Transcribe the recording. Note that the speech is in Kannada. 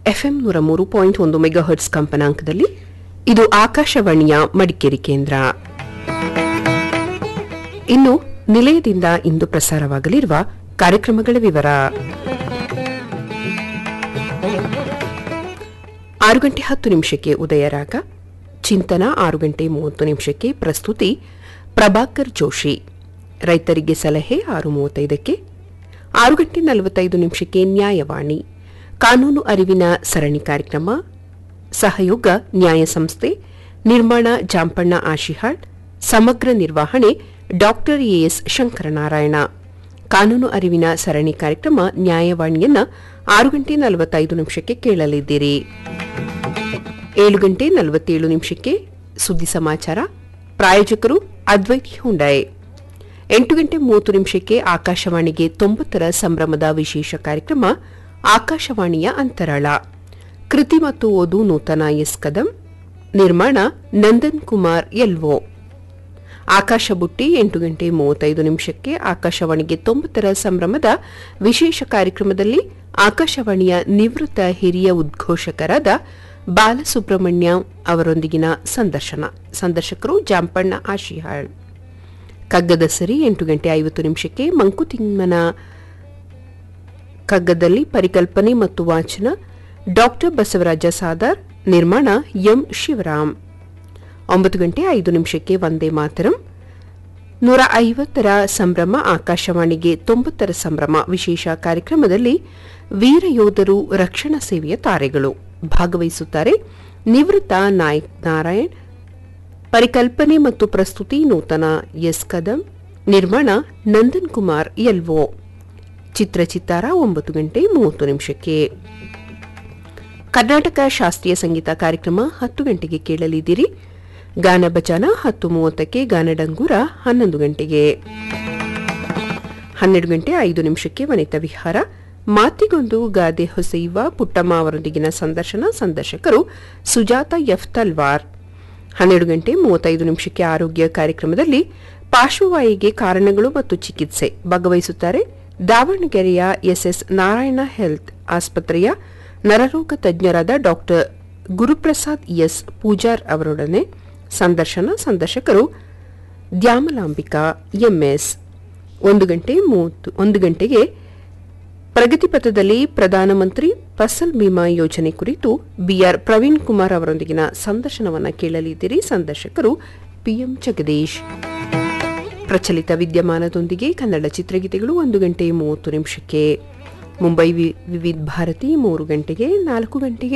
ಎಫ್ಎಂ ನೂರ ಮೂರು ಪಾಯಿಂಟ್ ಒಂದು ಮೆಗಾಹರ್ಟ್ಸ್ ಕಂಪನಾಂಕದಲ್ಲಿ ಇದು ಆಕಾಶವಾಣಿಯ ಮಡಿಕೇರಿ ಕೇಂದ್ರ ಇನ್ನು ನಿಲಯದಿಂದ ಇಂದು ಪ್ರಸಾರವಾಗಲಿರುವ ಕಾರ್ಯಕ್ರಮಗಳ ವಿವರ ಆರು ಗಂಟೆ ಹತ್ತು ನಿಮಿಷಕ್ಕೆ ಉದಯರಾಗ ಚಿಂತನ ಆರು ಗಂಟೆ ಮೂವತ್ತು ನಿಮಿಷಕ್ಕೆ ಪ್ರಸ್ತುತಿ ಪ್ರಭಾಕರ್ ಜೋಶಿ ರೈತರಿಗೆ ಸಲಹೆ ಆರು ಮೂವತ್ತೈದಕ್ಕೆ ಆರು ಗಂಟೆ ನಲವತ್ತೈದು ನಿಮಿಷಕ್ಕೆ ನ್ಯಾಯವಾಣಿ ಕಾನೂನು ಅರಿವಿನ ಸರಣಿ ಕಾರ್ಯಕ್ರಮ ಸಹಯೋಗ ನ್ಯಾಯ ಸಂಸ್ಥೆ ನಿರ್ಮಾಣ ಜಾಂಪಣ್ಣ ಆಶಿಹಾಳ್ ಸಮಗ್ರ ನಿರ್ವಹಣೆ ಡಾಕ್ಟರ್ ಎಎಸ್ ಶಂಕರನಾರಾಯಣ ಕಾನೂನು ಅರಿವಿನ ಸರಣಿ ಕಾರ್ಯಕ್ರಮ ನ್ಯಾಯವಾಣಿಯನ್ನ ಆರು ಗಂಟೆ ನಲವತ್ತೈದು ನಿಮಿಷಕ್ಕೆ ಕೇಳಲಿದ್ದೀರಿ ಏಳು ಗಂಟೆ ನಲವತ್ತೇಳು ನಿಮಿಷಕ್ಕೆ ಸುದ್ದಿ ಸಮಾಚಾರ ಪ್ರಾಯೋಜಕರು ಅದ್ವೈತ್ ಹುಂಡಾಯ್ ಎಂಟು ಗಂಟೆ ಮೂವತ್ತು ನಿಮಿಷಕ್ಕೆ ಆಕಾಶವಾಣಿಗೆ ತೊಂಬತ್ತರ ಸಂಭ್ರಮದ ವಿಶೇಷ ಕಾರ್ಯಕ್ರಮ ಆಕಾಶವಾಣಿಯ ಅಂತರಾಳ ಕೃತಿ ಮತ್ತು ಓದು ನೂತನ ಎಸ್ ಕದಂ ನಿರ್ಮಾಣ ನಂದನ್ ಕುಮಾರ್ ಎಲ್ವೋ ಆಕಾಶ ಬುಟ್ಟಿ ಎಂಟು ಗಂಟೆ ಮೂವತ್ತೈದು ನಿಮಿಷಕ್ಕೆ ಆಕಾಶವಾಣಿಗೆ ತೊಂಬತ್ತರ ಸಂಭ್ರಮದ ವಿಶೇಷ ಕಾರ್ಯಕ್ರಮದಲ್ಲಿ ಆಕಾಶವಾಣಿಯ ನಿವೃತ್ತ ಹಿರಿಯ ಉದ್ಘೋಷಕರಾದ ಬಾಲಸುಬ್ರಹ್ಮಣ್ಯ ಅವರೊಂದಿಗಿನ ಸಂದರ್ಶನ ಸಂದರ್ಶಕರು ಜಾಂಪಣ್ಣ ಆಶಿಹಾಳ್ ಕಗ್ಗದ ಸರಿ ಎಂಟು ಗಂಟೆ ಐವತ್ತು ನಿಮಿಷಕ್ಕೆ ಮಂಕುತಿಮ್ಮನ ಕಗ್ಗದಲ್ಲಿ ಪರಿಕಲ್ಪನೆ ಮತ್ತು ವಾಚನ ಡಾಕ್ಟರ್ ಬಸವರಾಜ ಸಾದಾರ್ ನಿರ್ಮಾಣ ಎಂ ಶಿವರಾಮ್ ಒಂಬತ್ತು ಗಂಟೆ ಐದು ನಿಮಿಷಕ್ಕೆ ವಂದೇ ಮಾತರಂ ನೂರ ಐವತ್ತರ ಸಂಭ್ರಮ ಆಕಾಶವಾಣಿಗೆ ತೊಂಬತ್ತರ ಸಂಭ್ರಮ ವಿಶೇಷ ಕಾರ್ಯಕ್ರಮದಲ್ಲಿ ವೀರ ಯೋಧರು ರಕ್ಷಣಾ ಸೇವೆಯ ತಾರೆಗಳು ಭಾಗವಹಿಸುತ್ತಾರೆ ನಿವೃತ್ತ ನಾಯಕ್ ನಾರಾಯಣ್ ಪರಿಕಲ್ಪನೆ ಮತ್ತು ಪ್ರಸ್ತುತಿ ನೂತನ ಎಸ್ ಕದಂ ನಿರ್ಮಾಣ ನಂದನ್ ಕುಮಾರ್ ಎಲ್ವೋ ಚಿತ್ರಚಿತ್ತಾರ ಒಂಬತ್ತು ಗಂಟೆ ಮೂವತ್ತು ನಿಮಿಷಕ್ಕೆ ಕರ್ನಾಟಕ ಶಾಸ್ತ್ರೀಯ ಸಂಗೀತ ಕಾರ್ಯಕ್ರಮ ಹತ್ತು ಗಂಟೆಗೆ ಕೇಳಲಿದ್ದೀರಿ ಗಾನ ಭಜನ ಹತ್ತು ಮೂವತ್ತಕ್ಕೆ ಗಾನಡಂಗೂರ ಹನ್ನೊಂದು ಗಂಟೆಗೆ ಹನ್ನೆರಡು ಗಂಟೆ ಐದು ನಿಮಿಷಕ್ಕೆ ವನಿತಾ ವಿಹಾರ ಮಾತಿಗೊಂದು ಗಾದೆ ಹೊಸೆಯುವ ಪುಟ್ಟಮ್ಮ ಅವರೊಂದಿಗಿನ ಸಂದರ್ಶನ ಸಂದರ್ಶಕರು ಸುಜಾತ ಎಫ್ ತಲ್ವಾರ್ ಹನ್ನೆರಡು ಗಂಟೆ ಮೂವತ್ತೈದು ನಿಮಿಷಕ್ಕೆ ಆರೋಗ್ಯ ಕಾರ್ಯಕ್ರಮದಲ್ಲಿ ಪಾರ್ಶ್ವವಾಯುಗೆ ಕಾರಣಗಳು ಮತ್ತು ಚಿಕಿತ್ಸೆ ಭಾಗವಹಿಸುತ್ತಾರೆ ದಾವಣಗೆರೆಯ ಎಸ್ಎಸ್ ನಾರಾಯಣ ಹೆಲ್ತ್ ಆಸ್ಪತ್ರೆಯ ನರರೋಗ ತಜ್ಞರಾದ ಡಾಕ್ಟರ್ ಗುರುಪ್ರಸಾದ್ ಎಸ್ ಪೂಜಾರ್ ಅವರೊಡನೆ ಸಂದರ್ಶನ ಸಂದರ್ಶಕರು ದ್ಯಾಮಲಾಂಬಿಕಾ ಎಂಎಸ್ ಒಂದು ಗಂಟೆ ಮೂವತ್ತು ಒಂದು ಗಂಟೆಗೆ ಪ್ರಗತಿಪಥದಲ್ಲಿ ಪ್ರಧಾನಮಂತ್ರಿ ಫಸಲ್ ಬಿಮಾ ಯೋಜನೆ ಕುರಿತು ಬಿಆರ್ ಪ್ರವೀಣ್ ಕುಮಾರ್ ಅವರೊಂದಿಗಿನ ಸಂದರ್ಶನವನ್ನು ಕೇಳಲಿದ್ದೀರಿ ಸಂದರ್ಶಕರು ಪಿಎಂ ಜಗದೀಶ್ ಪ್ರಚಲಿತ ವಿದ್ಯಮಾನದೊಂದಿಗೆ ಕನ್ನಡ ಚಿತ್ರಗೀತೆಗಳು ಒಂದು ಗಂಟೆ ಮೂವತ್ತು ನಿಮಿಷಕ್ಕೆ ಮುಂಬೈ ವಿ- ವಿವಿಧ ಭಾರತಿ ಮೂರು ಗಂಟೆಗೆ ನಾಲ್ಕು ಗಂಟೆಗೆ